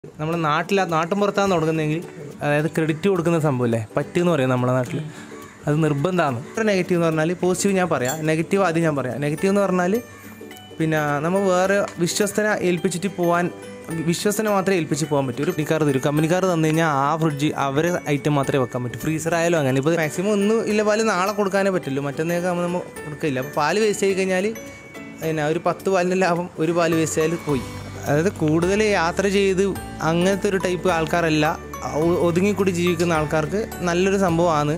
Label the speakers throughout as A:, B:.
A: നമ്മുടെ നാട്ടിൽ നാട്ടിൻ പുറത്താണ് തുടങ്ങുന്നതെങ്കിൽ അതായത് ക്രെഡിറ്റ് കൊടുക്കുന്ന സംഭവമില്ലേ പറ്റെന്ന് പറയും നമ്മുടെ നാട്ടിൽ അത് നിർബന്ധമാണ് ഒരു നെഗറ്റീവ് എന്ന് പറഞ്ഞാൽ പോസിറ്റീവ് ഞാൻ പറയാം നെഗറ്റീവ് ആദ്യം ഞാൻ പറയാം നെഗറ്റീവ് എന്ന് പറഞ്ഞാൽ പിന്നെ നമ്മൾ വേറെ വിശ്വസ്തനെ ഏൽപ്പിച്ചിട്ട് പോകാൻ വിശ്വസ്തനെ മാത്രമേ ഏൽപ്പിച്ച് പോകാൻ പറ്റൂ ഒരു കമ്പനിക്കാർ തരും കമ്പനിക്കാർ തന്നു കഴിഞ്ഞാൽ ആ ഫ്രിഡ്ജ് അവരെ ഐറ്റം മാത്രമേ വെക്കാൻ പറ്റൂ ഫ്രീസർ ആയാലും അങ്ങനെ ഇപ്പോൾ മാക്സിമം ഒന്നും ഇല്ല പാല് നാളെ കൊടുക്കാനേ പറ്റുള്ളൂ മറ്റന്നേക്ക് ആകുമ്പോൾ നമ്മൾ കൊടുക്കില്ല അപ്പോൾ പാല് വേസ്റ്റ് ആയി കഴിഞ്ഞാൽ പിന്നെ ഒരു പത്ത് പാലിൻ്റെ ലാഭം ഒരു പാല് വേസ്റ്റ് ആയാൽ പോയി അതായത് കൂടുതൽ യാത്ര ചെയ്ത് അങ്ങനത്തെ ഒരു ടൈപ്പ് ആൾക്കാരല്ല ഒ- ഒതുങ്ങിക്കൂടി ജീവിക്കുന്ന ആൾക്കാർക്ക് നല്ലൊരു സംഭവമാണ്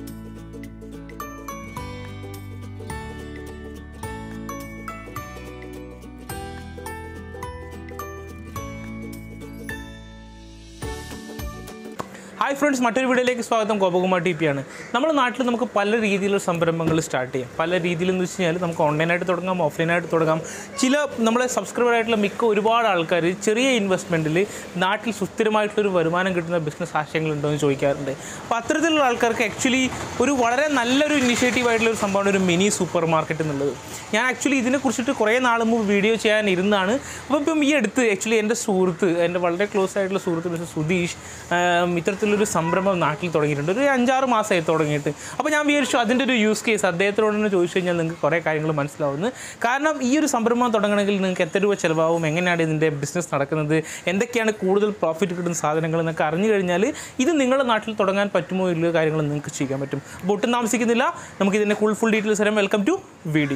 B: ഹായ് ഫ്രണ്ട്സ് മറ്റൊരു വീഡിയോയിലേക്ക് സ്വാഗതം ഗോപകുമാർ ടി പി ആണ് നമ്മുടെ നാട്ടിൽ നമുക്ക് പല രീതിയിലുള്ള സംരംഭങ്ങൾ സ്റ്റാർട്ട് ചെയ്യാം പല രീതിയിലെന്ന് വെച്ച് കഴിഞ്ഞാൽ നമുക്ക് ഓൺലൈനായിട്ട് തുടങ്ങാം ഓഫ്ലൈനായിട്ട് തുടങ്ങാം ചില നമ്മളെ സബ്സ്ക്രൈബർ ആയിട്ടുള്ള മിക്ക ഒരുപാട് ആൾക്കാർ ചെറിയ ഇൻവെസ്റ്റ്മെൻറ്റിൽ നാട്ടിൽ സുസ്ഥിരമായിട്ടൊരു വരുമാനം കിട്ടുന്ന ബിസിനസ് ആശയങ്ങളുണ്ടോ എന്ന് ചോദിക്കാറുണ്ട് അപ്പോൾ അത്തരത്തിലുള്ള ആൾക്കാർക്ക് ആക്ച്വലി ഒരു വളരെ നല്ലൊരു ഇനിഷ്യേറ്റീവ് ആയിട്ടുള്ള ഒരു സംഭവമാണ് ഒരു മിനി സൂപ്പർ മാർക്കറ്റ് എന്നുള്ളത് ഞാൻ ആക്ച്വലി ഇതിനെക്കുറിച്ചിട്ട് കുറേ നാൾ മുമ്പ് വീഡിയോ ചെയ്യാൻ ഇരുന്നാണ് അപ്പോൾ ഇപ്പം ഈ അടുത്ത് ആക്ച്വലി എൻ്റെ സുഹൃത്ത് എൻ്റെ വളരെ ക്ലോസ് ആയിട്ടുള്ള സുഹൃത്ത് മിസ്റ്റർ സുധീഷ് ആം, ഇത്തരത്തിലൊരു സംരംഭം നാട്ടിൽ തുടങ്ങിയിട്ടുണ്ട് ഒരു അഞ്ചാറ് മാസമായി തുടങ്ങിയിട്ട് അപ്പോൾ ഞാൻ വിചാരിച്ചു അതിൻ്റെ ഒരു യൂസ് കേസ് അദ്ദേഹത്തോട് തന്നെ ചോദിച്ചു കഴിഞ്ഞാൽ നിങ്ങൾക്ക് കുറേ കാര്യങ്ങൾ മനസ്സിലാവുന്നു കാരണം ഈ ഒരു സംരംഭം തുടങ്ങണമെങ്കിൽ നിങ്ങൾക്ക് എത്ര രൂപ ചിലവാകും എങ്ങനെയാണ് ഇതിൻ്റെ ബിസിനസ് നടക്കുന്നത് എന്തൊക്കെയാണ് കൂടുതൽ പ്രോഫിറ്റ് കിട്ടുന്ന സാധനങ്ങൾ എന്നൊക്കെ അറിഞ്ഞു കഴിഞ്ഞാൽ ഇത് നിങ്ങളുടെ നാട്ടിൽ തുടങ്ങാൻ പറ്റുമോ ഇല്ലയോ കാര്യങ്ങൾ നിങ്ങൾക്ക് ചെയ്യാൻ പറ്റും അപ്പോൾ ഒട്ടും താമസിക്കുന്നില്ല നമുക്ക് ഇതിൻ്റെ ഫുൾ ഫുൾ ഡീറ്റെയിൽസ് തരാം വെൽക്കം ടു വീഡിയോ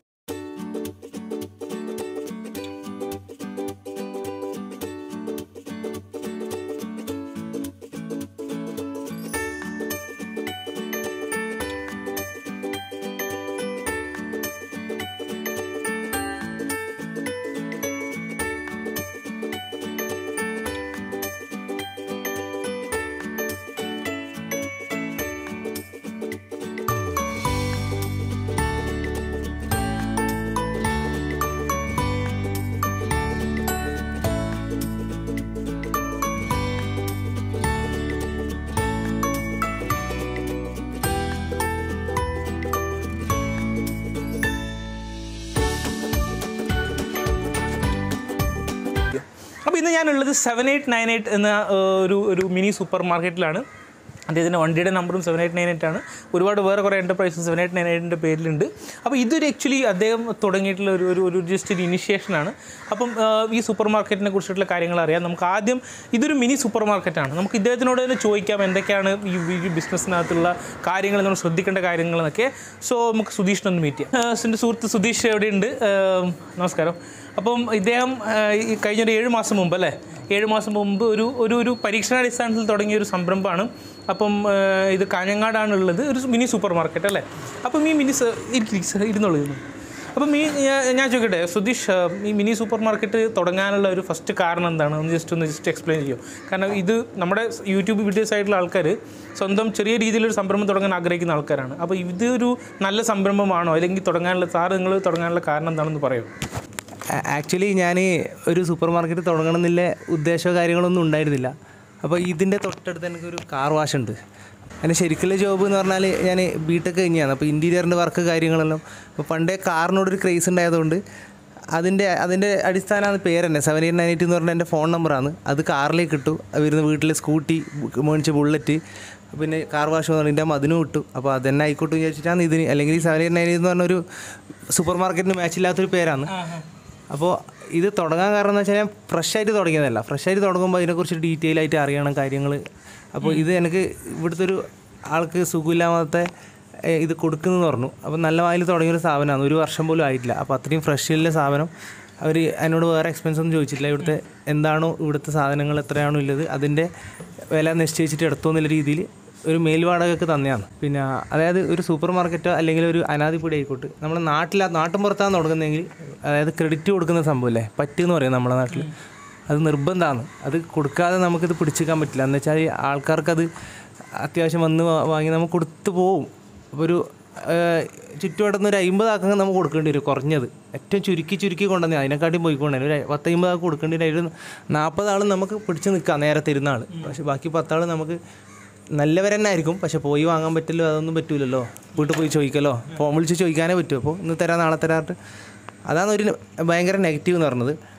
B: അപ്പോൾ ഇന്ന് ഞാനുള്ളത് സെവൻ എയ്റ്റ് നയൻ എയ്റ്റ് എന്ന ആ, ഒരു ഒരു മിനി സൂപ്പർ മാർക്കറ്റിലാണ് അദ്ദേഹത്തിൻ്റെ വണ്ടിയുടെ നമ്പറും സെവൻ എയ്റ്റ് നയൻ എയ്റ്റ് ആണ് ഒരുപാട് വേറെ കുറേ എൻ്റർപ്രൈസും സെവൻ എയ്റ്റ് നയൻ എയ്റ്റിൻ്റെ പേരിലുണ്ട് അപ്പോൾ ഇതൊരു ആക്ച്വലി അദ്ദേഹം തുടങ്ങിയിട്ടുള്ള ഒരു ഒരു ഒരു ജസ്റ്റ് ഒരു ഇനിഷ്യേഷനാണ് അപ്പം ആ, ഈ സൂപ്പർ മാർക്കറ്റിനെ കുറിച്ചിട്ടുള്ള കാര്യങ്ങൾ അറിയാം നമുക്ക് ആദ്യം ഇതൊരു മിനി സൂപ്പർ മാർക്കറ്റാണ് നമുക്ക് ഇദ്ദേഹത്തിനോട് തന്നെ ചോദിക്കാം എന്തൊക്കെയാണ് ഈ ഈ ബിസിനസ്സിനകത്തുള്ള കാര്യങ്ങൾ നമ്മൾ ശ്രദ്ധിക്കേണ്ട കാര്യങ്ങളെന്നൊക്കെ സോ നമുക്ക് സുധീഷിനൊന്ന് മീറ്റ് ചെയ്യാം ആ, എൻ്റെ സുഹൃത്ത് സുധീഷ് എവിടെയുണ്ട് ആ, നമസ്കാരം അപ്പം ഇദ്ദേഹം ആ, ഈ കഴിഞ്ഞൊരു ഏഴ് മാസം മുമ്പ് അല്ലേ ഏഴ് മാസം മുമ്പ് ഒരു ഒരു ഒരു പരീക്ഷണാടിസ്ഥാനത്തിൽ തുടങ്ങിയ ഒരു സംരംഭമാണ് അപ്പം ആ, ഇത് കാഞ്ഞങ്ങാടാണുള്ളത് ഒരു മിനി സൂപ്പർ മാർക്കറ്റ് അല്ലേ അപ്പം ഈ മിനി സ- ഇരിക്ക് സ- ഇരുന്നോളൂ ഇരുന്നു അപ്പം ഈ ഞാൻ- ഞാൻ ചോദിക്കട്ടെ സുധീഷ് ആ, ഈ മിനി സൂപ്പർ മാർക്കറ്റ് തുടങ്ങാനുള്ള ഒരു ഫസ്റ്റ് കാരണം എന്താണ് ഒന്ന് ജസ്റ്റ് ഒന്ന് ജസ്റ്റ് എക്സ്പ്ലെയിൻ ചെയ്യും കാരണം ഇത് നമ്മുടെ യൂട്യൂബ് വീഡിയോസ് ആയിട്ടുള്ള ആൾക്കാർ സ്വന്തം ചെറിയ രീതിയിലൊരു സംരംഭം തുടങ്ങാൻ ആഗ്രഹിക്കുന്ന ആൾക്കാരാണ് അപ്പോൾ ഇത് ഒരു നല്ല സംരംഭമാണോ അല്ലെങ്കിൽ തുടങ്ങാനുള്ള സാറ് നിങ്ങൾ തുടങ്ങാനുള്ള കാരണം എന്താണെന്ന് പറയും
A: ആക്ച്വലി ഞാൻ ഒരു സൂപ്പർ മാർക്കറ്റ് തുടങ്ങണമെന്നില്ല ഉദ്ദേശമോ കാര്യങ്ങളൊന്നും ഉണ്ടായിരുന്നില്ല അപ്പോൾ ഇതിൻ്റെ തൊട്ടടുത്ത് എനിക്കൊരു കാർ വാഷ് ഉണ്ട് എൻ്റെ ശരിക്കുള്ള ജോബ് എന്ന് പറഞ്ഞാൽ ഞാൻ ബിടെക് കഴിഞ്ഞാണ് അപ്പോൾ ഇൻറ്റീരിയറിൻ്റെ വർക്ക് കാര്യങ്ങളെല്ലാം അപ്പോൾ പണ്ടേ കാറിനോടൊരു ക്രേസ് ഉണ്ടായതുകൊണ്ട് അതിൻ്റെ അതിൻ്റെ അടിസ്ഥാനമാണ് പേര് തന്നെ സെവൻ എയ്റ്റ് നയൻ എയ്റ്റ് എന്ന് പറഞ്ഞാൽ എൻ്റെ ഫോൺ നമ്പറാണ് അത് കാറിലേക്ക് ഇട്ടു വരുന്ന വീട്ടിൽ സ്കൂട്ടി മേടിച്ച് ബുള്ളറ്റ് പിന്നെ കാർ വാഷ് എന്ന് പറഞ്ഞാൽ അതിനും ഇട്ടു അപ്പോൾ അതന്നെ ആയിക്കോട്ടെ എന്ന് വിചാരിച്ചിട്ടാണ് ഇതിന് അല്ലെങ്കിൽ ഈ സെവൻ എയ്റ്റ് നയൻ എയ്റ്റ് എന്ന് പറഞ്ഞൊരു സൂപ്പർ മാർക്കറ്റിന് മാച്ചില്ലാത്തൊരു പേരാണ് അപ്പോൾ ഇത് തുടങ്ങാൻ കാരണം എന്ന് വെച്ചാൽ ഞാൻ ഫ്രഷ് ആയിട്ട് തുടങ്ങിയതല്ല ഫ്രഷ് ആയിട്ട് തുടങ്ങുമ്പോൾ അതിനെക്കുറിച്ച് ഡീറ്റെയിൽ ആയിട്ട് അറിയണം കാര്യങ്ങൾ അപ്പോൾ ഇത് എനിക്ക് ഇവിടുത്തെ ഒരു ആൾക്ക് സുഖമില്ലാത്ത ഏഹ്, ഇത് കൊടുക്കുന്നെന്ന് പറഞ്ഞു അപ്പോൾ നല്ല വായിൽ തുടങ്ങിയൊരു സ്ഥാപനമാണ് ഒരു വർഷം പോലും ആയിട്ടില്ല അപ്പോൾ അത്രയും ഫ്രഷിലുള്ള സാധനം അവർ എന്നോട് വേറെ എക്സ്പെൻസ് ഒന്നും ചോദിച്ചിട്ടില്ല ഇവിടുത്തെ എന്താണോ ഇവിടുത്തെ സാധനങ്ങൾ എത്രയാണോ ഉള്ളത് അതിൻ്റെ വില നിശ്ചയിച്ചിട്ട് എടുത്തോ എന്നുള്ള രീതിയിൽ ഒരു മേൽവാടകയൊക്കെ തന്നെയാണ് പിന്നെ അതായത് ഒരു സൂപ്പർ മാർക്കറ്റോ അല്ലെങ്കിൽ ഒരു അനാദിപ്പൊടി ആയിക്കോട്ടെ നമ്മുടെ നാട്ടിൽ നാട്ടിൻ പുറത്താണ് തുടങ്ങുന്നതെങ്കിൽ അതായത് ക്രെഡിറ്റ് കൊടുക്കുന്ന സംഭവമില്ലേ പറ്റെന്ന് പറയും നമ്മുടെ നാട്ടിൽ അത് നിർബന്ധമാണ് അത് കൊടുക്കാതെ നമുക്കിത് പിടിച്ചെടുക്കാൻ പറ്റില്ല എന്ന് വെച്ചാൽ ആൾക്കാർക്കത് അത്യാവശ്യം വന്ന് വാ- വാങ്ങി നമുക്ക് കൊടുത്തു പോവും അപ്പോൾ ഒരു ഏഹ്, ചുറ്റുവട്ടത്ത് ഒരു അമ്പത് ആക്കങ്ങ് നമുക്ക് കൊടുക്കേണ്ടി വരും കുറഞ്ഞത് ഏറ്റവും ചുരുക്കി ചുരുക്കി കൊണ്ടുവന്നാൽ അതിനെക്കാട്ടിയും പോയിക്കൊണ്ടേ ഒരു പത്തമ്പത് ആൾക്ക് കൊടുക്കേണ്ടി വരും ഒരു നാൽപ്പത് ആൾ നമുക്ക് പിടിച്ച് നിൽക്കാം നേരെ തരുന്ന ആൾ പക്ഷേ ബാക്കി പത്താൾ നമുക്ക് നല്ലവർ തന്നെ ആയിരിക്കും പക്ഷെ പോയി വാങ്ങാൻ പറ്റില്ലോ അതൊന്നും പറ്റൂലല്ലോ വീട്ടിൽ പോയി ചോദിക്കല്ലോ ഫോൺ വിളിച്ച് ചോദിക്കാനേ പറ്റൂ അപ്പോൾ ഇന്ന് തരാം നാളെ തരാറിട്ട് അതാണ് ഒരു ഭയങ്കര നെഗറ്റീവ് എന്ന് പറഞ്ഞത്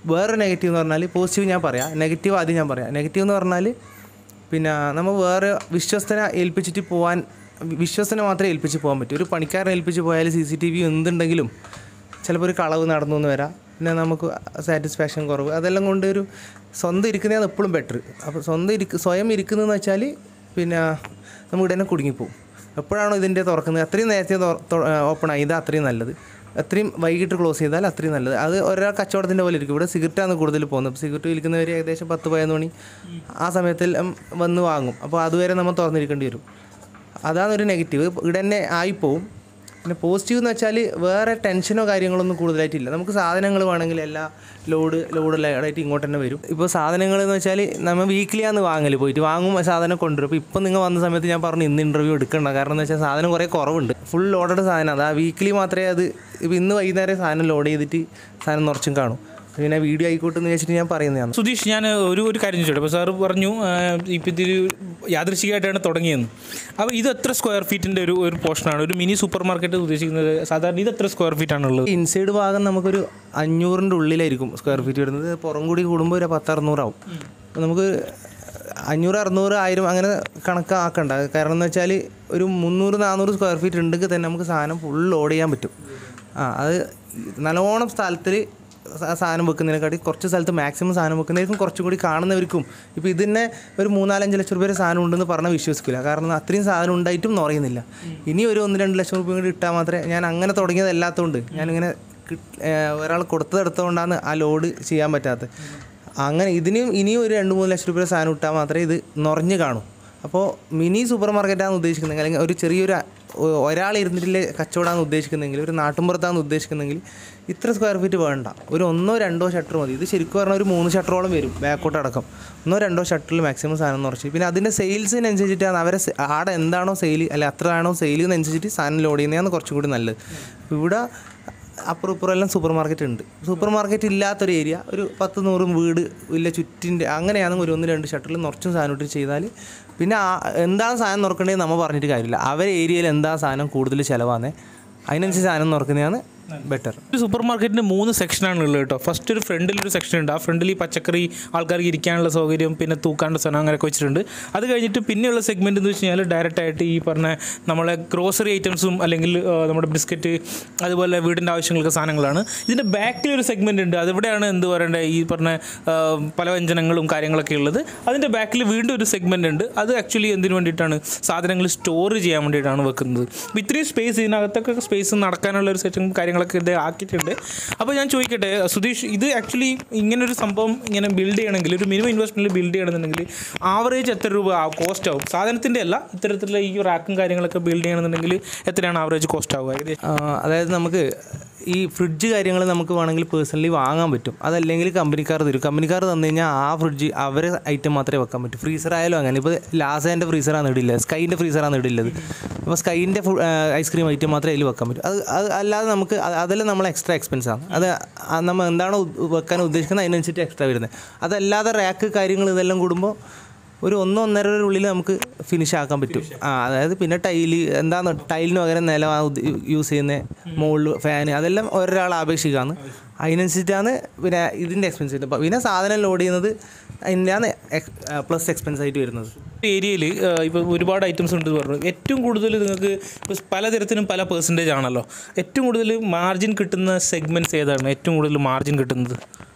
A: വേറെ നെഗറ്റീവ് എന്ന് പറഞ്ഞാൽ പോസിറ്റീവ് ഞാൻ പറയാം നെഗറ്റീവ് ആദ്യം ഞാൻ പറയാം നെഗറ്റീവ് എന്ന് പറഞ്ഞാൽ പിന്നെ നമ്മൾ വേറെ വിശ്വസ്തനെ ഏൽപ്പിച്ചിട്ട് പോകാൻ വിശ്വസ്തനെ മാത്രമേ ഏൽപ്പിച്ച് പോകാൻ പറ്റൂ ഒരു പണിക്കാരനെ ഏൽപ്പിച്ച് പോയാൽ സി സി ടി വി എന്തുണ്ടെങ്കിലും ചിലപ്പോൾ ഒരു കളവ് നടന്നു എന്ന് വരാം പിന്നെ നമുക്ക് സാറ്റിസ്ഫാക്ഷൻ കുറവ് അതെല്ലാം കൊണ്ട് ഒരു സ്വന്തം ഇരിക്കുന്നതാണ് എപ്പോഴും ബെറ്റർ അപ്പോൾ സ്വന്തം ഇരിക്ക സ്വയം ഇരിക്കുന്നതെന്ന് വെച്ചാൽ പിന്നെ നമ്മൾ ഇവിടെ തന്നെ കുടുങ്ങിപ്പോവും എപ്പോഴാണോ ഇതിൻ്റെ തുറക്കുന്നത് അത്രയും നേരത്തെ ഓപ്പൺ ആയി ഇത് അത്രയും നല്ലത് അത്രയും വൈകിട്ട് ക്ലോസ് ചെയ്താൽ അത്രയും നല്ലത് അത് ഒരാൾ കച്ചവടത്തിൻ്റെ പോലെ ഇരിക്കും ഇവിടെ സിഗരറ്റാണ് കൂടുതൽ പോകുന്നത് അപ്പോൾ സിഗരറ്റ് വിൽക്കുന്നവർ ഏകദേശം പത്ത് പതിനൊന്ന് മണി ആ സമയത്തെല്ലാം വന്ന് വാങ്ങും അപ്പോൾ അതുവരെ നമ്മൾ തുറന്നിരിക്കേണ്ടി വരും അതാണ് ഒരു നെഗറ്റീവ് ഇവിടെ തന്നെ ആയിപ്പോവും പിന്നെ പോസിറ്റീവ് എന്ന് വെച്ചാൽ വേറെ ടെൻഷനോ കാര്യങ്ങളൊന്നും കൂടുതലായിട്ടില്ല നമുക്ക് സാധനങ്ങൾ വേണമെങ്കിൽ എല്ലാ ലോഡ് ലോഡെല്ലായിട്ട് ഇങ്ങോട്ട് തന്നെ വരും ഇപ്പോൾ സാധനങ്ങൾ എന്ന് വെച്ചാൽ നമ്മൾ വീക്കിലിയാണ് വാങ്ങൽ പോയിട്ട് വാങ്ങും സാധനം കൊണ്ടുവരും അപ്പോൾ ഇപ്പം നിങ്ങൾ വന്ന സമയത്ത് ഞാൻ പറഞ്ഞു ഇന്ന് ഇൻ്റർവ്യൂ എടുക്കണ്ട കാരണം എന്ന് വെച്ചാൽ സാധനം കുറേ കുറവുണ്ട് ഫുൾ ലോഡഡ് സാധനം അത് ആ വീക്കിലി മാത്രമേ അത് ഇപ്പോൾ ഇന്ന് വൈകുന്നേരം സാധനം ലോഡ് ചെയ്തിട്ട് സാധനം നിറച്ചും കാണും പിന്നെ വീഡിയോ ആയിക്കോട്ടെ എന്ന് വെച്ചിട്ട് ഞാൻ പറയുന്നതാണ്
B: സുധീഷ് ഞാൻ ഒരു ഒരു കാര്യം ചോദിച്ചോട്ടെ അപ്പോൾ സാറ് പറഞ്ഞു ഇപ്പം ഇതൊരു യാദൃശികമായിട്ടാണ് തുടങ്ങിയെന്ന് അപ്പോൾ ഇത് എത്ര സ്ക്വയർ ഫീറ്റിൻ്റെ ഒരു ഒരു പോർഷനാണ് ഒരു മിനി സൂപ്പർ മാർക്കറ്റ് ഉദ്ദേശിക്കുന്നത് സാധാരണ ഇത് എത്ര സ്ക്വയർ ഫീറ്റ് ആണുള്ളത്
A: ഇൻസൈഡ് ഭാഗം നമുക്കൊരു അഞ്ഞൂറിൻ്റെ ഉള്ളിലായിരിക്കും സ്ക്വയർ ഫീറ്റ് വരുന്നത് പുറം കൂടി കൂടുമ്പോൾ ഒരു പത്ത് അറുന്നൂറാവും അപ്പോൾ നമുക്ക് അഞ്ഞൂറ് അറുന്നൂറ് ആയിരം അങ്ങനെ കണക്കാക്കണ്ട കാരണം എന്ന് വെച്ചാൽ ഒരു മുന്നൂറ് നാനൂറ് സ്ക്വയർ ഫീറ്റ് ഉണ്ടെങ്കിൽ തന്നെ നമുക്ക് സാധനം ഫുൾ ലോഡ് ചെയ്യാൻ പറ്റും ആ അത് നല്ലോണം സ്ഥലത്തിൽ സ- സാധനം വെക്കുന്നതിനെക്കാട്ടി കുറച്ച് സ്ഥലത്ത് മാക്സിമം സാധനം വെക്കുന്നതായിരിക്കും കുറച്ചും കൂടി കാണുന്നവർക്കും ഇപ്പോൾ ഇതിനെ ഒരു മൂന്നാലഞ്ച് ലക്ഷം രൂപ സാധനം ഉണ്ടെന്ന് പറഞ്ഞാൽ വിശ്വസിക്കില്ല കാരണം അത്രയും സാധനം ഉണ്ടായിട്ടും എന്ന് ഇനി ഒരു ഒന്ന് രണ്ട് ലക്ഷം രൂപ കൂടി ഇട്ടാൽ മാത്രമേ ഞാൻ അങ്ങനെ തുടങ്ങിയത് അല്ലാത്തതുകൊണ്ട് ഞാനിങ്ങനെ കിട്ട്- ഏഹ് ഒരാൾ കൊടുത്തതെടുത്തുകൊണ്ടാണ് ആ ലോഡ് ചെയ്യാൻ പറ്റാത്തത് അങ്ങനെ ഇതിനും ഇനിയും ഒരു രണ്ട് മൂന്ന് ലക്ഷം രൂപ സാധനം ഇട്ടാൽ മാത്രമേ ഇത് നിറഞ്ഞ് കാണൂ അപ്പോൾ മിനി സൂപ്പർ മാർക്കറ്റാണ് ഉദ്ദേശിക്കുന്നത് അല്ലെങ്കിൽ ഒരു ചെറിയൊരു ഒ- ഒരാൾ ഇരുന്നിട്ടില്ലേ കച്ചവടമാണ് ഉദ്ദേശിക്കുന്നതെങ്കിൽ ഒരു നാട്ടുമ്പുറത്താണ് ഉദ്ദേശിക്കുന്നതെങ്കിൽ ഇത്ര സ്ക്വയർ ഫീറ്റ് വേണ്ട ഒരു ഒന്നോ രണ്ടോ ഷട്ടർ മതി ഇത് ശരിക്കും പറഞ്ഞാൽ ഒരു മൂന്ന് ഷട്ടറോളം വരും ബാക്കോട്ട് അടക്കം ഒന്നോ രണ്ടോ ഷട്ടറിൽ മാക്സിമം സാധനം നിറച്ച് പിന്നെ അതിൻ്റെ സെയിൽസിനനുസരിച്ചിട്ടാണ് അവരെ സെ- ആടെ എന്താണോ സെയിൽ അല്ല അത്ര ആണോ സെയിൽ എന്നനുസരിച്ചിട്ട് സാധനം ലോഡ് ചെയ്യുന്നതാണ് കുറച്ചും കൂടി നല്ലത് ഇവിടെ അപ്പുറം ഇപ്പുറം എല്ലാം സൂപ്പർ മാർക്കറ്റ് ഉണ്ട് സൂപ്പർ മാർക്കറ്റ് ഇല്ലാത്തൊരു ഏരിയ ഒരു പത്ത് നൂറും വീട് ഇല്ല ചുറ്റിൻ്റെ അങ്ങനെയാണെങ്കിൽ ഒരു ഒന്ന് രണ്ട് ഷട്ടറിൽ നിറച്ചും സാധനം ഇട്ട് ചെയ്താൽ പിന്നെ ആ- എന്താണ് സാധനം നിറക്കേണ്ടത് നമ്മൾ പറഞ്ഞിട്ട് കാര്യമില്ല അവരെ ഏരിയയിൽ എന്താ സാധനം കൂടുതൽ ചിലവാണ് അതിനനുസരിച്ച് സാധനം നിറക്കുന്നതാണ് ബെറ്റർ
B: ഒരു സൂപ്പർ മാർക്കറ്റിന് മൂന്ന് സെക്ഷനാണ് ഉള്ളത് കേട്ടോ ഫസ്റ്റ് ഒരു ഫ്രണ്ടിൽ ഒരു സെക്ഷൻ ഉണ്ട് ആ ഫ്രണ്ടിൽ ഈ പച്ചക്കറി ആൾക്കാർക്ക് ഇരിക്കാനുള്ള സൗകര്യം പിന്നെ തൂക്കാനുള്ള സ്ഥലം അങ്ങനെയൊക്കെ വെച്ചിട്ടുണ്ട് അത് കഴിഞ്ഞിട്ട് പിന്നെയുള്ള സെഗ്മെൻറ്റ് എന്ന് വെച്ച് കഴിഞ്ഞാൽ ഡയറക്റ്റ് ആയിട്ട് ഈ പറഞ്ഞ നമ്മളെ ഗ്രോസറി ഐറ്റംസും അല്ലെങ്കിൽ ആ, നമ്മുടെ ബിസ്ക്കറ്റ് അതുപോലെ വീടിൻ്റെ ആവശ്യങ്ങൾക്ക് സാധനങ്ങളാണ് ഇതിൻ്റെ ബാക്കിൽ ഒരു സെഗ്മെൻറ്റ് ഉണ്ട് അതിവിടെയാണ് എന്ത് പറയണ്ടേ ഈ പറഞ്ഞ ആ, പലവ്യഞ്ജനങ്ങളും കാര്യങ്ങളൊക്കെ ഉള്ളത് അതിൻ്റെ ബാക്കിൽ വീണ്ടും ഒരു സെഗ്മെൻറ്റ് ഉണ്ട് അത് ആക്ച്വലി എന്തിനു വേണ്ടിയിട്ടാണ് സാധനങ്ങൾ സ്റ്റോർ ചെയ്യാൻ വേണ്ടിയിട്ടാണ് വെക്കുന്നത് അപ്പോൾ ഇത്രയും സ്പേസ് ഇതിനകത്തൊക്കെ സ്പേസ് നടക്കാനുള്ള ഒരു സെറ്റും കാര്യങ്ങളൊക്കെ ഇത് ആക്കിയിട്ടുണ്ട് അപ്പോൾ ഞാൻ ചോദിക്കട്ടെ സുധീഷ് ഇത് ആക്ച്വലി ഇങ്ങനെ ഒരു സംഭവം ഇങ്ങനെ ബിൽഡ് ചെയ്യണമെങ്കിൽ ഒരു മിനിമം ഇൻവെസ്റ്റ്മെൻറ്റിൽ ബിൽഡ് ചെയ്യണമെന്നുണ്ടെങ്കിൽ ആവറേജ് എത്ര രൂപ കോസ്റ്റ് ആവും സാധനത്തിൻ്റെ അല്ല ഇത്തരത്തിലുള്ള ഈ റാക്കും കാര്യങ്ങളൊക്കെ ബിൽഡ് ചെയ്യണമെന്നുണ്ടെങ്കിൽ എത്രയാണ് ആവറേജ് കോസ്റ്റ് ആവുക ഏകദേശം
A: ആ, അതായത് നമുക്ക് ഈ ഫ്രിഡ്ജ് കാര്യങ്ങൾ നമുക്ക് വേണമെങ്കിൽ പേഴ്സണലി വാങ്ങാൻ പറ്റും അതല്ലെങ്കിൽ കമ്പനിക്കാർ തരും കമ്പനിക്കാർ തന്നു കഴിഞ്ഞാൽ ആ ഫ്രിഡ്ജ് അവരെ ഐറ്റം മാത്രമേ വെക്കാൻ പറ്റൂ ഫ്രീസർ ആയാലും അങ്ങനെ ഇപ്പോൾ ലാസേൻ്റെ ഫ്രീസറാണ് ഇടില്ലത് സ്കൈൻ്റെ ഫ്രീസറാണ് ഇടില്ലത് അപ്പോൾ സ്കൈൻ്റെ ഐസ്ക്രീം ഐറ്റം മാത്രമേ അതിൽ വെക്കാൻ പറ്റൂ അത് അത് അല്ലാതെ നമുക്ക് അത് അതെല്ലാം നമ്മൾ എക്സ്ട്രാ എക്സ്പെൻസ് ആണ് അത് ആ നമ്മൾ എന്താണോ ഉ- വെക്കാൻ ഉദ്ദേശിക്കുന്നത് അതിനനുസരിച്ച് എക്സ്ട്രാ വരുന്നത് അതല്ലാതെ റാക്ക് കാര്യങ്ങൾ ഇതെല്ലാം കൂടുമ്പോൾ ഒരു ഒന്നോ ഒന്നര ഉള്ളിൽ നമുക്ക് ഫിനിഷ് ആക്കാൻ പറ്റും ആ അതായത് പിന്നെ ടൈല് എന്താണ് ടൈലിന് പകരം നിലം യൂസ് ചെയ്യുന്ന മുകളിൽ ഫാന് അതെല്ലാം ഒരാൾ അപേക്ഷിക്കാണ് അതിനനുസരിച്ചാണ് പിന്നെ ഇതിൻ്റെ എക്സ്പെൻസ് വരുന്നത് പിന്നെ സാധനം ലോഡ് ചെയ്യുന്നത് അതിൻ്റെയാണ് പ്ലസ് എക്സ്പെൻസ് ആയിട്ട് വരുന്നത്
B: ഏരിയയിൽ ഇപ്പോൾ ഒരുപാട് ഐറ്റംസ് ഉണ്ട് എന്ന് പറഞ്ഞു ഏറ്റവും കൂടുതൽ നിങ്ങൾക്ക് ഇപ്പോൾ പലതരത്തിനും പല പെർസെൻറ്റേജ് ആണല്ലോ ഏറ്റവും കൂടുതൽ മാർജിൻ കിട്ടുന്ന സെഗ്മെൻറ്റ്സ് ഏതാണ് ഏറ്റവും കൂടുതൽ മാർജിൻ കിട്ടുന്നത്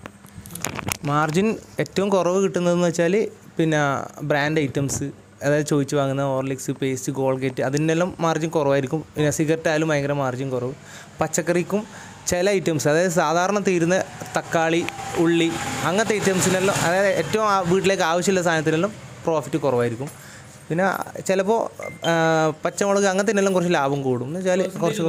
A: മാർജിൻ ഏറ്റവും കുറവ് കിട്ടുന്നതെന്ന് വെച്ചാൽ പിന്നെ ബ്രാൻഡ് ഐറ്റംസ് അതായത് ചോദിച്ച് വാങ്ങുന്ന ഓർലിക്സ് പേസ്റ്റ് ഗോൾഗേറ്റ് അതിനെല്ലാം മാർജിൻ കുറവായിരിക്കും പിന്നെ സിഗരറ്റ് ആയാലും ഭയങ്കര മാർജിൻ കുറവ് പച്ചക്കറിക്കും ചില ഐറ്റംസ് അതായത് സാധാരണ തീരുന്ന തക്കാളി ഉള്ളി അങ്ങനത്തെ ഐറ്റംസിനെല്ലാം അതായത് ഏറ്റവും ആ വീട്ടിലേക്ക് ആവശ്യമുള്ള സാധനത്തിനെല്ലാം പ്രോഫിറ്റ് കുറവായിരിക്കും പിന്നെ ചിലപ്പോൾ പച്ചമുളക് അങ്ങനത്തേനെല്ലാം കുറച്ച് ലാഭം കൂടും എന്ന് വെച്ചാൽ കുറച്ച്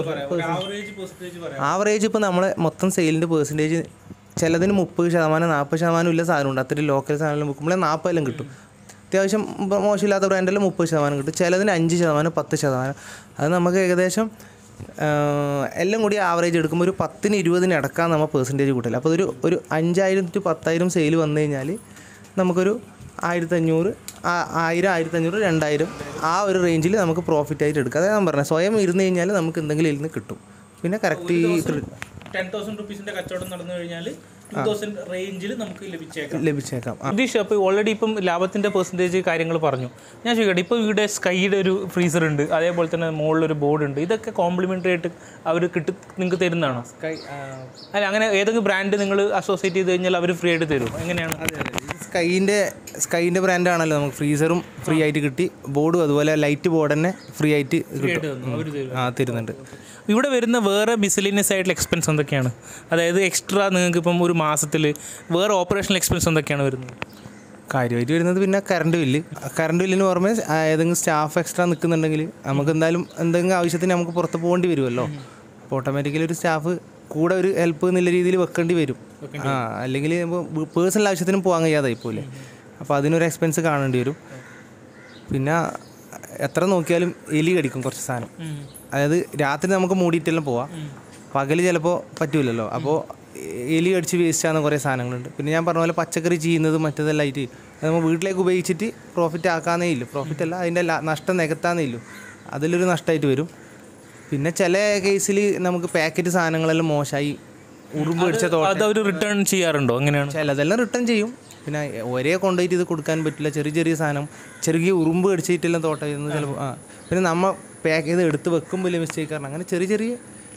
A: ആവറേജ് ഇപ്പോൾ നമ്മളെ മൊത്തം സെയിലിൻ്റെ പേഴ്സൻറ്റേജ് ചിലതിന് മുപ്പത് ശതമാനം നാൽപ്പത് ശതമാനം ഇല്ല സാധനമുണ്ട് അത്രയും ലോക്കൽ സാധനം വിൽക്കുമ്പോൾ നാൽപ്പതെല്ലാം കിട്ടും അത്യാവശ്യം ഇപ്പം മോശമില്ലാത്ത ബ്രാൻഡെല്ലാം മുപ്പത് ശതമാനം കിട്ടും ചിലതിന് അഞ്ച് ശതമാനം പത്ത് ശതമാനം അത് നമുക്ക് ഏകദേശം ആ, എല്ലാം കൂടി ആവറേജ് എടുക്കുമ്പോൾ ഒരു പത്തിന് ഇരുപതിന് അടക്കാൻ നമ്മൾ പേഴ്സൻറ്റേജ് കൂട്ടില്ല അപ്പോൾ ഒരു ഒരു അഞ്ചായിരം ടു പത്തായിരം സെയിൽ വന്നു കഴിഞ്ഞാൽ നമുക്കൊരു ആയിരത്തഞ്ഞൂറ് ആ- ആയിരം ആയിരത്തഞ്ഞൂറ് രണ്ടായിരം ആ ഒരു റേഞ്ചിൽ നമുക്ക് പ്രോഫിറ്റ് ആയിട്ട് എടുക്കാം അതായത് ഞാൻ പറഞ്ഞത് സ്വയം ഇരുന്ന് കഴിഞ്ഞാൽ നമുക്ക് എന്തെങ്കിലും ഇതിൽ നിന്ന് കിട്ടും പിന്നെ കറക്റ്റ് ഈ
B: ടെൻ തൗസൻഡ് റുപ്പീസിൻ്റെ കച്ചവടം നടന്നു കഴിഞ്ഞാൽ ടു തൗസൻഡ് റേഞ്ചിൽ നമുക്ക് ലഭിച്ചേക്കാം
A: ലഭിച്ചേക്കാം ആ
B: സുധീഷ് അപ്പോൾ ഓൾറെഡി ഇപ്പം ലാഭത്തിൻ്റെ പെർസെൻറ്റേജ് കാര്യങ്ങൾ പറഞ്ഞു ഞാൻ ചോദിക്കട്ടെ ഇപ്പോൾ ഇവിടെ സ്കൈയുടെ ഒരു ഫ്രീസർ ഉണ്ട് അതേപോലെ തന്നെ മുകളിലൊരു ബോർഡ് ഉണ്ട് ഇതൊക്കെ കോംപ്ലിമെൻ്ററി ആയിട്ട് അവർ കിട്ടി നിങ്ങൾക്ക് തരുന്നതാണോ
A: സ്കൈ
B: അല്ല അങ്ങനെ ഏതെങ്കിലും ബ്രാൻഡ് നിങ്ങൾ അസോസിയേറ്റ് ചെയ്ത് കഴിഞ്ഞാൽ അവർ ഫ്രീ ആയിട്ട് തരും എങ്ങനെയാണ്
A: സ്കൈൻ്റെ സ്കൈൻ്റെ ബ്രാൻഡാണല്ലോ നമുക്ക് ഫ്രീസറും ഫ്രീ ആയിട്ട് കിട്ടി ബോർഡും അതുപോലെ ലൈറ്റ് ബോർഡ് തന്നെ ഫ്രീ ആയിട്ട് കിട്ടും
B: അവർ തരും
A: ആ തരുന്നുണ്ട്
B: ഇവിടെ വരുന്ന വേറെ മിസലിനിയസ് ആയിട്ടുള്ള എക്സ്പെൻസ് എന്തൊക്കെയാണ് അതായത് എക്സ്ട്രാ നിങ്ങൾക്ക് ഇപ്പം ഒരു മാസത്തിൽ വേറെ ഓപ്പറേഷണൽ എക്സ്പെൻസ് എന്തൊക്കെയാണ് വരുന്നത്
A: കാര്യമായിട്ട് വരുന്നത് പിന്നെ കറണ്ട് ബില്ല് കറണ്ട് ബില്ലിന് പുറമെ ആ, ഏതെങ്കിലും സ്റ്റാഫ് എക്സ്ട്രാ നിൽക്കുന്നുണ്ടെങ്കിൽ നമുക്ക് എന്തായാലും എന്തെങ്കിലും ആവശ്യത്തിന് നമുക്ക് പുറത്ത് പോകേണ്ടി വരുമല്ലോ അപ്പോൾ ഓട്ടോമാറ്റിക്കലി ഒരു സ്റ്റാഫ് കൂടെ ഒരു ഹെൽപ്പ് എന്നുള്ള രീതിയിൽ വെക്കേണ്ടി വരും ആ അല്ലെങ്കിൽ പേഴ്സണൽ ആവശ്യത്തിനും പോകാൻ കഴിയാതായി പോലെ അപ്പോൾ അതിനൊരു എക്സ്പെൻസ് കാണേണ്ടി വരും പിന്നെ എത്ര നോക്കിയാലും എലി കടിക്കും കുറച്ച് സാധനം അതായത് രാത്രി നമുക്ക് മൂടിയിട്ടെല്ലാം പോവാം പകൽ ചിലപ്പോൾ പറ്റൂലല്ലോ അപ്പോൾ എലി കടിച്ച് വേസ്റ്റ് ആകുന്ന കുറേ സാധനങ്ങളുണ്ട് പിന്നെ ഞാൻ പറഞ്ഞ പോലെ പച്ചക്കറി ചെയ്യുന്നത് മറ്റേതെല്ലാം ആയിട്ട് അത് നമ്മൾ വീട്ടിലേക്ക് ഉപയോഗിച്ചിട്ട് പ്രോഫിറ്റ് ആക്കാന്നേ ഇല്ല പ്രോഫിറ്റ് അല്ല അതിൻ്റെ ലാ- നഷ്ടം നികത്താന്നേ ഇല്ലു അതിലൊരു നഷ്ടമായിട്ട് വരും പിന്നെ ചില കേസിൽ നമുക്ക് പാക്കറ്റ് സാധനങ്ങളെല്ലാം മോശമായി ഉറുമ്പ് പിടിച്ച തോട്ടം
B: അത് അവർ റിട്ടേൺ ചെയ്യാറുണ്ടോ എങ്ങനെയാണ്
A: ചിലതെല്ലാം റിട്ടേൺ ചെയ്യും പിന്നെ ഒരേ കൊണ്ടുപോയിട്ട് ഇത് കൊടുക്കാൻ പറ്റില്ല ചെറിയ ചെറിയ സാധനം ചെറിയ ഉറുമ്പ് കടിച്ചിട്ടെല്ലാം തോട്ടം ചെയ്യുന്നത് ചിലപ്പോൾ ആ പിന്നെ നമ്മൾ പാക്ക് ചെയ്ത് എടുത്ത് വെക്കുമ്പോൾ മിസ്റ്റേക്ക് കാരണം അങ്ങനെ ചെറിയ ചെറിയ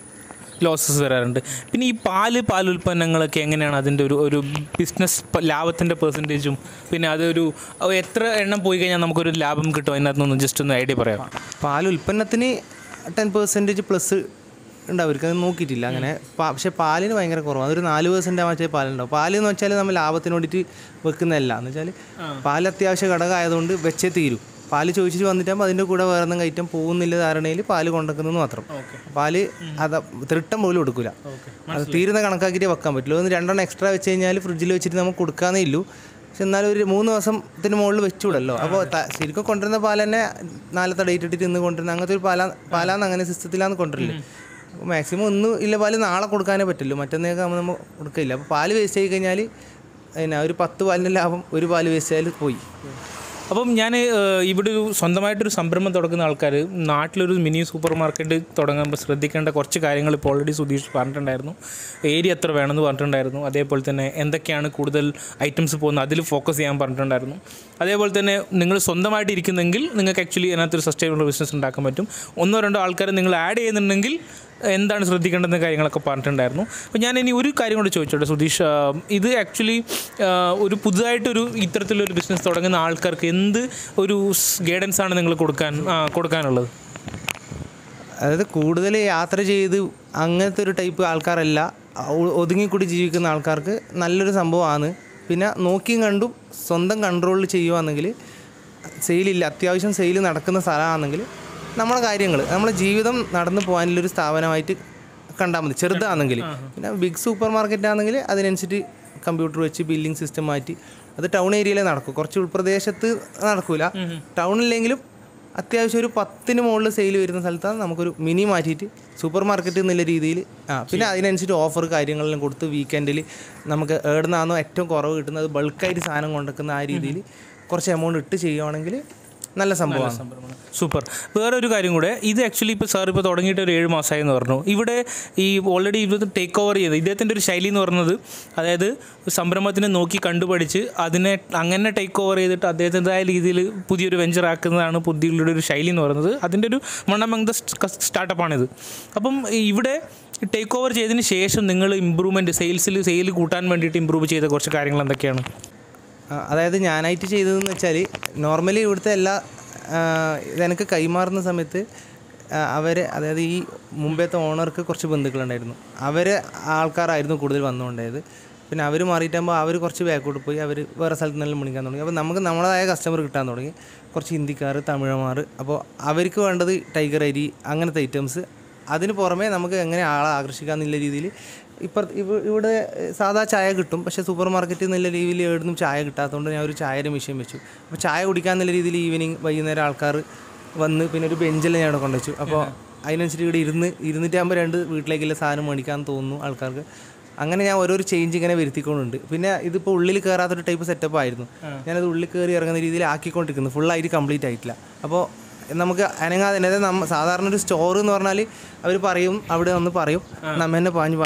B: ലോസസ് വരാറുണ്ട് പിന്നെ ഈ പാല് പാൽ ഉൽപ്പന്നങ്ങളൊക്കെ എങ്ങനെയാണ് അതിൻ്റെ ഒരു ഒരു ബിസിനസ് ലാഭത്തിൻ്റെ പെർസെൻറ്റേജും പിന്നെ അതൊരു അത് എത്ര എണ്ണം പോയി കഴിഞ്ഞാൽ നമുക്കൊരു ലാഭം കിട്ടും അതിനകത്തുനിന്ന് ജസ്റ്റ് ഒന്ന് ഐഡിയ പറയാം
A: പാൽ ഉൽപ്പന്നത്തിന് ടെൻ പെർസെൻറ്റേജ് പ്ലസ് ഉണ്ട് അവർക്ക് അത് നോക്കിയിട്ടില്ല അങ്ങനെ പാ- പക്ഷേ പാലിന് ഭയങ്കര കുറവാണ് അതൊരു നാല് പെർസെൻ്റ് മറ്റേ പാലുണ്ടാവും പാല് എന്ന് വെച്ചാൽ നമ്മൾ ലാഭത്തിന് വേണ്ടിയിട്ട് വെക്കുന്നതല്ല എന്ന് വെച്ചാൽ പാൽ അത്യാവശ്യ ഘടകമായതുകൊണ്ട് വെച്ചേ തീരും പാല് ചോദിച്ചിട്ട് വന്നിട്ടാകുമ്പോൾ അതിൻ്റെ കൂടെ വേറെ എന്തെങ്കിലും ഐറ്റം പോകുന്നില്ല ധാരണയിൽ പാല് കൊണ്ടുവെക്കുന്നത് മാത്രം പാല് അത് തൃട്ടം പോലും എടുക്കില്ല അത് തീരുന്ന കണക്കാക്കിയിട്ട് വെക്കാൻ പറ്റില്ല ഒന്ന് രണ്ടെണ്ണം എക്സ്ട്രാ വെച്ച് കഴിഞ്ഞാൽ ഫ്രിഡ്ജിൽ വെച്ചിട്ട് നമുക്ക് കൊടുക്കാന്നേ ഇല്ലൂ പക്ഷെ എന്നാലും ഒരു മൂന്ന് ദിവസത്തിന് മുകളിൽ വെച്ചുകൂടല്ലോ അപ്പോൾ ശരിക്കും കൊണ്ടുവരുന്ന പാൽ തന്നെ നാലത്തെ ഡേറ്റ് ഇട്ടിട്ട് ഇന്ന് കൊണ്ടുവരുന്ന അങ്ങനത്തെ ഒരു പാലാ പാലാന്ന് അങ്ങനെ സിസ്റ്റത്തിലാന്ന് കൊണ്ടുവരില്ലേ അപ്പോൾ മാക്സിമം ഒന്നും ഇല്ല പാല് നാളെ കൊടുക്കാനേ പറ്റുള്ളൂ മറ്റന്നേക്ക് ആകുമ്പോൾ നമ്മൾ കൊടുക്കില്ല അപ്പോൾ പാല് വേസ്റ്റ് ആയി കഴിഞ്ഞാൽ പിന്നെ ഒരു പത്ത് പാലിൻ്റെ ലാഭം ഒരു പാല് വേസ്റ്റ് ആയാൽ പോയി
B: അപ്പം ഞാൻ ഇവിടെ ഒരു സ്വന്തമായിട്ടൊരു സംരംഭം തുടങ്ങുന്ന ആൾക്കാർ നാട്ടിലൊരു മിനി സൂപ്പർ മാർക്കറ്റ് തുടങ്ങുമ്പോൾ ശ്രദ്ധിക്കേണ്ട കുറച്ച് കാര്യങ്ങൾ ഇപ്പോൾ ഓൾറെഡി സുധീഷ് പറഞ്ഞിട്ടുണ്ടായിരുന്നു ഏരിയ എത്ര വേണമെന്ന് പറഞ്ഞിട്ടുണ്ടായിരുന്നു അതേപോലെ തന്നെ എന്തൊക്കെയാണ് കൂടുതൽ ഐറ്റംസ് പോകുന്നത് അതിൽ ഫോക്കസ് ചെയ്യാൻ പറഞ്ഞിട്ടുണ്ടായിരുന്നു അതേപോലെ തന്നെ നിങ്ങൾ സ്വന്തമായിട്ട് ഇരിക്കുന്നെങ്കിൽ നിങ്ങൾക്ക് ആക്ച്വലി അതിനകത്തൊരു സസ്റ്റൈനബിൾ ബിസിനസ് ഉണ്ടാക്കാൻ പറ്റും ഒന്നോ രണ്ടോ ആൾക്കാർ നിങ്ങൾ ആഡ് ചെയ്യുന്നുണ്ടെങ്കിൽ എന്താണ് ശ്രദ്ധിക്കേണ്ടുന്ന കാര്യങ്ങളൊക്കെ പറഞ്ഞിട്ടുണ്ടായിരുന്നു അപ്പോൾ ഞാൻ ഇനി ഒരു കാര്യം കൂടി ചോദിച്ചോട്ടെ സുധീഷ് ആ, ഇത് ആക്ച്വലി ഒരു പുതുതായിട്ടൊരു ഇത്തരത്തിലൊരു ബിസിനസ് തുടങ്ങുന്ന ആൾക്കാർക്ക് എന്ത് ഒരു ഗൈഡൻസ് ആണ് നിങ്ങൾ കൊടുക്കാൻ ആ, കൊടുക്കാനുള്ളത്
A: അതായത് കൂടുതൽ യാത്ര ചെയ്ത് അങ്ങനത്തെ ഒരു ടൈപ്പ് ആൾക്കാരല്ല ഒ- ഒതുങ്ങിക്കൂടി ജീവിക്കുന്ന ആൾക്കാർക്ക് നല്ലൊരു സംഭവമാണ് പിന്നെ നോക്കിയും കണ്ടും സ്വന്തം കൺട്രോളിൽ ചെയ്യുവാണെങ്കിൽ സെയിലില്ല അത്യാവശ്യം സെയിൽ നടക്കുന്ന സ്ഥലമാണെങ്കിൽ നമ്മളെ കാര്യങ്ങൾ നമ്മളെ ജീവിതം നടന്നു പോകാനുള്ളൊരു സ്ഥാപനമായിട്ട് കണ്ടാൽ മതി ചെറുതാണെങ്കിൽ പിന്നെ ബിഗ് സൂപ്പർ മാർക്കറ്റ് ആണെങ്കിൽ അതിനനുസരിച്ച് കമ്പ്യൂട്ടർ വെച്ച് ബില്ലിംഗ് സിസ്റ്റം മാറ്റി അത് ടൗൺ ഏരിയയിലേ നടക്കും കുറച്ച് ഉൾപ്രദേശത്ത് നടക്കൂല ടൗണിലെങ്കിലും അത്യാവശ്യം ഒരു പത്തിന് മുകളിൽ സെയിൽ വരുന്ന സ്ഥലത്താണ് നമുക്കൊരു മിനി മാറ്റിയിട്ട് സൂപ്പർ മാർക്കറ്റ് എന്നുള്ള രീതിയിൽ ആ പിന്നെ അതിനനുസരിച്ച് ഓഫർ കാര്യങ്ങളെല്ലാം കൊടുത്ത് വീക്കെൻഡിൽ നമുക്ക് എവിടുന്നാണോ ഏറ്റവും കുറവ് കിട്ടുന്നത് ബൾക്കായിട്ട് സാധനം കൊണ്ടുവെക്കുന്ന ആ രീതിയിൽ കുറച്ച് എമൗണ്ട് ഇട്ട് ചെയ്യുവാണെങ്കിൽ നല്ല സംഭവമാണ്
B: സൂപ്പർ വേറെ ഒരു കാര്യം കൂടെ ഇത് ആക്ച്വലി ഇപ്പോൾ സാർ ഇപ്പോൾ തുടങ്ങിയിട്ട് ഒരു ഏഴ് മാസമായി എന്ന് പറഞ്ഞു ഇവിടെ ഈ ഓൾറെഡി ഇത് ടേക്ക് ഓവർ ചെയ്ത് ഇദ്ദേഹത്തിൻ്റെ ഒരു ശൈലി എന്ന് പറയുന്നത് അതായത് സംരംഭത്തിനെ നോക്കി കണ്ടുപഠിച്ച് അതിനെ അങ്ങനെ ടേക്ക് ഓവർ ചെയ്തിട്ട് അദ്ദേഹത്തിൻ്റെതായ രീതിയിൽ പുതിയൊരു വെഞ്ചർ ആക്കുന്നതാണ് പുതിയുടെ ഒരു ശൈലി എന്ന് പറയുന്നത് അതിൻ്റെ ഒരു വൺ അമംഗ് ദ സ്റ്റാർട്ടപ്പാണിത് അപ്പം ഇവിടെ ടേക്ക് ഓവർ ചെയ്തതിന് ശേഷം നിങ്ങൾ ഇമ്പ്രൂവ്മെൻറ്റ് സെയിൽസിൽ സെയിൽ കൂട്ടാൻ വേണ്ടിയിട്ട് ഇമ്പ്രൂവ് ചെയ്ത കുറച്ച് കാര്യങ്ങൾ എന്തൊക്കെയാണ്
A: ആ, അതായത് ഞാനായിട്ട് ചെയ്തതെന്ന് വെച്ചാൽ നോർമലി ഇവിടുത്തെ എല്ലാ ആ, ഇതെനിക്ക് കൈമാറുന്ന സമയത്ത് അവർ അതായത് ഈ മുമ്പത്തെ ഓണർക്ക് കുറച്ച് ബന്ധുക്കളുണ്ടായിരുന്നു അവരെ ആൾക്കാരായിരുന്നു കൂടുതൽ വന്നുകൊണ്ടായത് പിന്നെ അവർ മാറിയിട്ടാകുമ്പോൾ അവർ കുറച്ച് ബാക്കോട്ട് പോയി അവർ വേറെ സ്ഥലത്ത് നിന്നെല്ലാം വിളിക്കാൻ തുടങ്ങി അപ്പോൾ നമുക്ക് നമ്മളതായ കസ്റ്റമർ കിട്ടാൻ തുടങ്ങി കുറച്ച് ഹിന്ദിക്കാർ തമിഴന്മാർ അപ്പോൾ അവർക്ക് വേണ്ടത് ടൈഗർ അരി അങ്ങനത്തെ ഐറ്റംസ് അതിന് പുറമെ നമുക്ക് എങ്ങനെ ആളെ ആകർഷിക്കാമെന്നുള്ള രീതിയിൽ ഇപ്പുറ ഇവ- ഇവിടെ സാധാ ചായ കിട്ടും പക്ഷേ സൂപ്പർ മാർക്കറ്റിൽ എന്നുള്ള രീതിയിൽ എവിടുന്നും ചായ കിട്ടാത്തതുകൊണ്ട് ഞാൻ ഒരു ചായയുടെ മെഷീൻ വെച്ചു അപ്പോൾ ചായ കുടിക്കാന്നുള്ള രീതിയിൽ ഈവനിങ് വൈകുന്നേരം ആൾക്കാർ വന്ന് പിന്നെ ഒരു ബെഞ്ചെല്ലാം ഞാൻ അവിടെ കൊണ്ടുവച്ചു അപ്പോൾ അതിനനുസരിച്ച് ഇവിടെ ഇരുന്ന് ഇരുന്നിട്ടാകുമ്പോൾ രണ്ട് വീട്ടിലേക്കുള്ള സാധനം മേടിക്കാൻ തോന്നുന്നു ആൾക്കാർക്ക് അങ്ങനെ ഞാൻ ഓരോരോ ചേഞ്ച് ഇങ്ങനെ വരുത്തിക്കൊണ്ടുണ്ട് പിന്നെ ഇതിപ്പോൾ ഉള്ളിൽ കയറാത്തൊരു ടൈപ്പ് സെറ്റപ്പ് ആയിരുന്നു ഞാനത് ഉള്ളിൽ കയറി ഇറങ്ങുന്ന രീതിയിൽ ആക്കിക്കൊണ്ടിരിക്കുന്നു ഫുള്ളായിട്ട് കംപ്ലീറ്റ് ആയിട്ടില്ല അപ്പോൾ നമുക്ക് അനങ്ങാതെ തന്നെ അതായത് നമ്മ സാധാരണ ഒരു സ്റ്റോർ എന്ന് പറഞ്ഞാൽ അവർ പറയും അവിടെ വന്ന് പറയും നമ്മ തന്നെ പാഞ്ഞ് പാഞ്ഞ്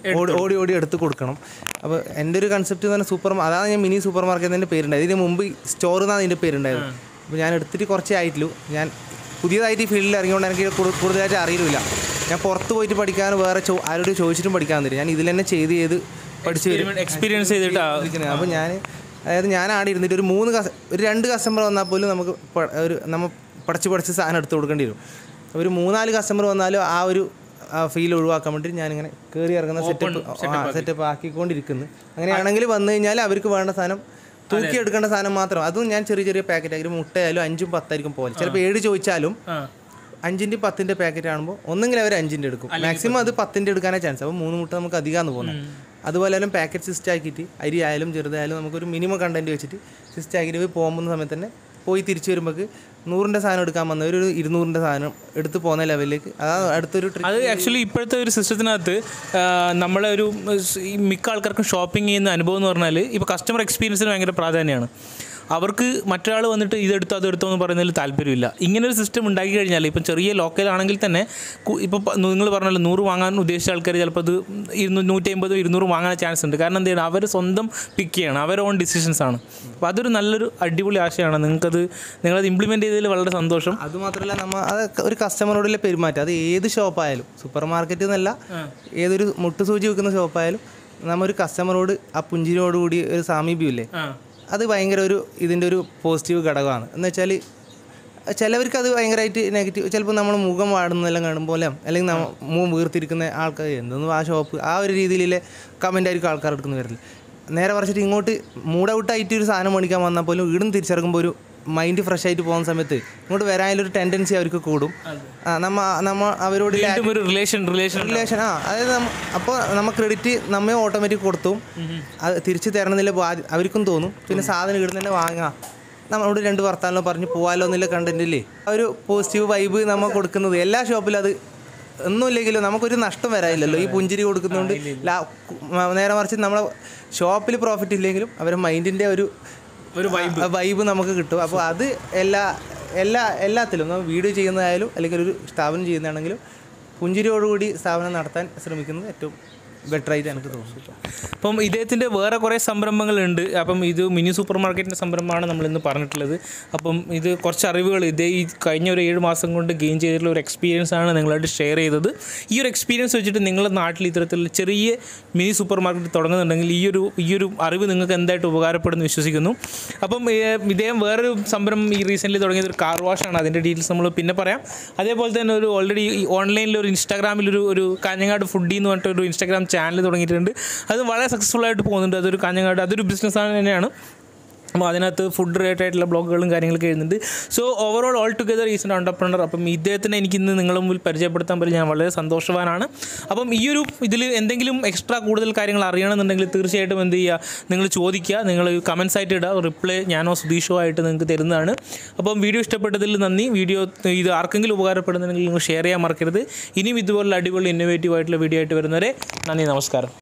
A: ഓടി ഓടി ഓടി എടുത്ത് കൊടുക്കണം അപ്പോൾ എൻ്റെ ഒരു കൺസെപ്റ്റ് എന്ന് പറഞ്ഞാൽ സൂപ്പർ അതാണ് ഞാൻ മിനി സൂപ്പർ മാർക്കറ്റിൻ്റെ പേരുണ്ടായത് ഇതിന് മുമ്പ് സ്റ്റോർ എന്നാണ് അതിൻ്റെ പേരുണ്ടായത് അപ്പോൾ ഞാൻ എടുത്തിട്ട് കുറച്ചേ ആയിട്ടുള്ളൂ ഞാൻ പുതിയതായിട്ട് ഈ ഫീൽഡിൽ ഇറങ്ങിയോണ്ട് എനിക്ക് കൂടു- കൂടുതലായിട്ട് അറിയില്ല ഞാൻ പുറത്ത് പോയിട്ട് പഠിക്കാൻ വേറെ ചോ ആരോട് ചോദിച്ചിട്ടും പഠിക്കാൻ തരും ഞാൻ ഇതിൽ തന്നെ ചെയ്ത് ചെയ്ത് പഠിച്ച് വരും
B: എക്സ്പീരിയൻസ് ചെയ്തിട്ട്
A: ഇരിക്കുന്നത് അപ്പോൾ ഞാൻ അതായത് ഞാൻ ആടെ ഇരുന്നിട്ട് ഒരു മൂന്ന് കസ്റ്റ ഒരു രണ്ട് കസ്റ്റമർ വന്നാൽ പോലും നമുക്ക് പ- ഒരു നമ്മൾ പഠിച്ച് പഠിച്ച് സാധനം എടുത്ത് കൊടുക്കേണ്ടി വരും ഒരു മൂന്നാല് കസ്റ്റമർ വന്നാലും ആ ഒരു ഫീൽ ഒഴിവാക്കാൻ വേണ്ടി ഞാനിങ്ങനെ കയറി ഇറങ്ങുന്ന സെറ്റപ്പ് സെറ്റപ്പ് ആക്കിക്കൊണ്ടിരിക്കുന്നു അങ്ങനെയാണെങ്കിൽ വന്നു കഴിഞ്ഞാൽ അവർക്ക് വേണ്ട സാധനം തൂക്കി എടുക്കേണ്ട സാധനം മാത്രം അതും ഞാൻ ചെറിയ ചെറിയ പാക്കറ്റ് ആയിരിക്കും മുട്ടയായാലും അഞ്ചും പത്തായിരിക്കും പോലെ ചിലപ്പോൾ ഏഴ് ചോദിച്ചാലും
B: ആ
A: അഞ്ചിൻ്റെ പത്തിൻ്റെ പാക്കറ്റ് ആകുമ്പോൾ ഒന്നെങ്കിൽ അവർ അഞ്ചിൻ്റെ എടുക്കും മാക്സിമം അത് പത്തിൻ്റെ എടുക്കാനേ ചാൻസ് അപ്പോൾ മൂന്ന് മുട്ട നമുക്ക് അധികമാണ് പോകുന്നത് അതുപോലെ തന്നെ പാക്കറ്റ് സിസ്റ്റം ആക്കിയിട്ട് അരി ആയാലും ചെറുതായാലും നമുക്കൊരു മിനിമം കണ്ടന്റ് വെച്ചിട്ട് സിസ്റ്റം ആക്കിയിട്ട് പോയി പോകുന്ന സമയത്ത് തന്നെ പോയി തിരിച്ചു വരുമ്പോൾ നൂറിൻ്റെ സാധനം എടുക്കാൻ വന്നവർ ഒരു ഇരുന്നൂറിൻ്റെ സാധനം എടുത്ത് പോകുന്ന ലെവലിലേക്ക് അതാണ് അടുത്തൊരു ട്രിപ്പ്
B: അത് ആക്ച്വലി ഇപ്പോഴത്തെ ഒരു സിസ്റ്റത്തിനകത്ത് നമ്മളെ ഒരു സ് ഈ മിക്ക ആൾക്കാർക്കും ഷോപ്പിംഗ് ചെയ്യുന്ന അനുഭവം എന്ന് പറഞ്ഞാൽ ഇപ്പോൾ കസ്റ്റമർ എക്സ്പീരിയൻസിന് ഭയങ്കര പ്രാധാന്യമാണ് അവർക്ക് മറ്റൊരാൾ വന്നിട്ട് ഇതെടുത്തോ അതെടുത്തോ എന്ന് പറയുന്നതിൽ താല്പര്യമില്ല ഇങ്ങനെ ഒരു സിസ്റ്റം ഉണ്ടാക്കി കഴിഞ്ഞാൽ ഇപ്പം ചെറിയ ലോക്കൽ ആണെങ്കിൽ തന്നെ ഇപ്പോൾ നിങ്ങൾ പറഞ്ഞല്ലോ നൂറ് വാങ്ങാൻ ഉദ്ദേശിച്ച ആൾക്കാർ ചിലപ്പോൾ അത് ഇരുന്നൂറ് നൂറ്റി അമ്പത് ഇരുന്നൂറ് വാങ്ങാൻ ചാൻസ് ഉണ്ട് കാരണം എന്ത് ചെയ്യണം അവർ സ്വന്തം പിക്ക് ചെയ്യണം അവരുടെ ഓൺ ഡിസിഷൻസ് ആണ് അപ്പോൾ അതൊരു നല്ലൊരു അടിപൊളി ആശയമാണ് നിങ്ങൾക്കത് നിങ്ങളത് ഇംപ്ലിമെൻറ്റ് ചെയ്തതിൽ വളരെ സന്തോഷം
A: അതുമാത്രമല്ല നമ്മൾ അത് ഒരു കസ്റ്റമറോടുള്ള പെരുമാറ്റം അത് ഏത് ഷോപ്പായാലും സൂപ്പർ മാർക്കറ്റ് എന്നല്ല ഏതൊരു മുട്ടുസൂചി വെക്കുന്ന ഷോപ്പായാലും നമ്മ ഒരു കസ്റ്റമറോട് ആ പുഞ്ചിരിയോടുകൂടി ഒരു സാമീപ്യമില്ലേ
B: ആ
A: അത് ഭയങ്കര ഒരു ഇതിൻ്റെ ഒരു പോസിറ്റീവ് ഘടകമാണ് എന്ന് വെച്ചാൽ ചിലവർക്ക് അത് ഭയങ്കരമായിട്ട് നെഗറ്റീവ് ചിലപ്പോൾ നമ്മൾ മുഖം വാടുന്നതെല്ലാം കാണുമ്പോൾ അല്ലെങ്കിൽ നമ്മ മുഖം വീർത്തിരിക്കുന്ന ആൾക്കാർ എന്തെന്നും ആ ഷോപ്പ് ആ ഒരു രീതിയിലെ കമൻ്റ് ആയിരിക്കും ആൾക്കാർ എടുക്കുന്ന വരില്ല നേരെ പറിച്ചിട്ട് ഇങ്ങോട്ട് മൂഡ് ഔട്ടായിട്ട് ഒരു സാധനം മേടിക്കാൻ വന്നാൽ പോലും വീടും തിരിച്ചിറങ്ങുമ്പോൾ ഒരു മൈൻഡ് ഫ്രഷ് ആയിട്ട് പോകുന്ന സമയത്ത് ഇങ്ങോട്ട് വരാനൊരു ടെൻഡൻസി അവർക്ക് കൂടും ആ, നമ്മ നമ്മ അവരോട്
B: വീണ്ടും ഒരു റിലേഷൻ റിലേഷൻ
A: റിലേഷൻ ആ അതായത് അപ്പോൾ നമ്മൾ ക്രെഡിറ്റ് നമ്മെ ഓട്ടോമാറ്റിക് കൊടുത്തു അത് തിരിച്ച് തരണമെന്നില്ല ബാധ്യ അവർക്കും തോന്നും പിന്നെ സാധനം ഇടുന്ന തന്നെ വാങ്ങാം നമ്മളോട് രണ്ട് വർത്താനോ പറഞ്ഞ് പോവാലോ എന്നുള്ള കണ്ടന്റില്ലേ ആ ഒരു പോസിറ്റീവ് വൈബ് നമ്മൾ കൊടുക്കുന്നത് എല്ലാ ഷോപ്പിലും അത് ഒന്നുമില്ലെങ്കിലും നമുക്കൊരു നഷ്ടം വരാനില്ലല്ലോ ഈ പുഞ്ചിരി കൊടുക്കുന്നതുകൊണ്ട് ലാ നേരെ മറിച്ച് നമ്മളെ ഷോപ്പിൽ പ്രോഫിറ്റ് ഇല്ലെങ്കിലും അവരുടെ മൈൻഡിൻ്റെ ഒരു
B: ഒരു
A: വൈബ് നമുക്ക് കിട്ടും അപ്പോൾ അത് എല്ലാ എല്ലാ എല്ലാത്തിലും നമ്മൾ വീഡിയോ ചെയ്യുന്നതായാലും അല്ലെങ്കിൽ ഒരു സ്ഥാപനം ചെയ്യുന്നതാണെങ്കിലും പുഞ്ചിരിയോടുകൂടി സ്ഥാപനം നടത്താൻ ശ്രമിക്കുന്നത് ഏറ്റവും ബെറ്റർ ആയിട്ട് എനിക്ക് തോന്നുന്നു
B: അപ്പം ഇദ്ദേഹത്തിൻ്റെ വേറെ കുറേ സംരംഭങ്ങളുണ്ട് അപ്പം ഇത് മിനി സൂപ്പർ മാർക്കറ്റിൻ്റെ സംരംഭമാണ് നമ്മൾ ഇന്ന് പറഞ്ഞിട്ടുള്ളത് അപ്പം ഇത് കുറച്ച് അറിവുകൾ ഇതേ ഈ കഴിഞ്ഞ ഒരു ഏഴ് മാസം കൊണ്ട് ഗെയിൻ ചെയ്തിട്ടുള്ള ഒരു എക്സ്പീരിയൻസ് ആണ് നിങ്ങളായിട്ട് ഷെയർ ചെയ്തത് ഈ ഒരു എക്സ്പീരിയൻസ് വെച്ചിട്ട് നിങ്ങളുടെ നാട്ടിൽ ഇത്തരത്തിലുള്ള ചെറിയ മിനി സൂപ്പർ മാർക്കറ്റ് തുടങ്ങുന്നുണ്ടെങ്കിൽ ഈ ഒരു ഈ ഒരു അറിവ് നിങ്ങൾക്ക് എന്തായിട്ട് ഉപകാരപ്പെടുന്നു വിശ്വസിക്കുന്നു അപ്പം ഏ, ഇദ്ദേഹം വേറൊരു സംരംഭം ഈ റീസെൻ്റ്ലി തുടങ്ങിയത് ഒരു കാർ വാഷാണ് അതിൻ്റെ ഡീറ്റെയിൽസ് നമ്മൾ പിന്നെ പറയാം അതേപോലെ തന്നെ ഒരു ഓൾറെഡി ഓൺലൈനിൽ ഒരു ഇൻസ്റ്റാഗ്രാമിൽ ഒരു ഒരു കാഞ്ഞങ്ങാട് ഫുഡി എന്ന് പറഞ്ഞിട്ട് ഒരു ഇൻസ്റ്റാഗ്രാം ചാനൽ തുടങ്ങിയിട്ടുണ്ട് അത് വളരെ സക്സസ്ഫുൾ ആയിട്ട് പോകുന്നുണ്ട് അതൊരു കാഞ്ഞങ്ങാട് അതൊരു ബിസിനസ്സാണ് തന്നെയാണ് അപ്പോൾ അതിനകത്ത് ഫുഡ് റിലേറ്റഡ് ആയിട്ടുള്ള ബ്ലോഗുകളും കാര്യങ്ങളൊക്കെ എഴുതുന്നുണ്ട് so overall all together is an entrepreneur അപ്പം ഇദ്ദേഹത്തിനെ എനിക്ക് ഇന്ന് നിങ്ങളുടെ മുമ്പിൽ പരിചയപ്പെടുത്താൻ പറ്റും ഞാൻ വളരെ സന്തോഷവാനാണ് അപ്പം ഈ ഒരു ഇതിൽ എന്തെങ്കിലും എക്സ്ട്രാ കൂടുതൽ കാര്യങ്ങൾ അറിയണമെന്നുണ്ടെങ്കിൽ തീർച്ചയായിട്ടും എന്ത് ചെയ്യുക നിങ്ങൾ ചോദിക്കുക നിങ്ങൾ കമൻസ് ആയിട്ട് ഇടുക റിപ്ലൈ ഞാനോ സുധീഷോ ആയിട്ട് നിങ്ങൾക്ക് തരുന്നതാണ് അപ്പം വീഡിയോ ഇഷ്ടപ്പെട്ടതിൽ നന്ദി വീഡിയോ ഇത് ആർക്കെങ്കിലും ഉപകാരപ്പെടുന്നുണ്ടെങ്കിൽ നിങ്ങൾ ഷെയർ ചെയ്യാൻ മറക്കരുത് ഇനിയും ഇതുപോലുള്ള അടിപൊളി ഇന്നോവേറ്റീവ് ആയിട്ടുള്ള വീഡിയോ ആയിട്ട് വരുന്നവരെ നന്ദി നമസ്കാരം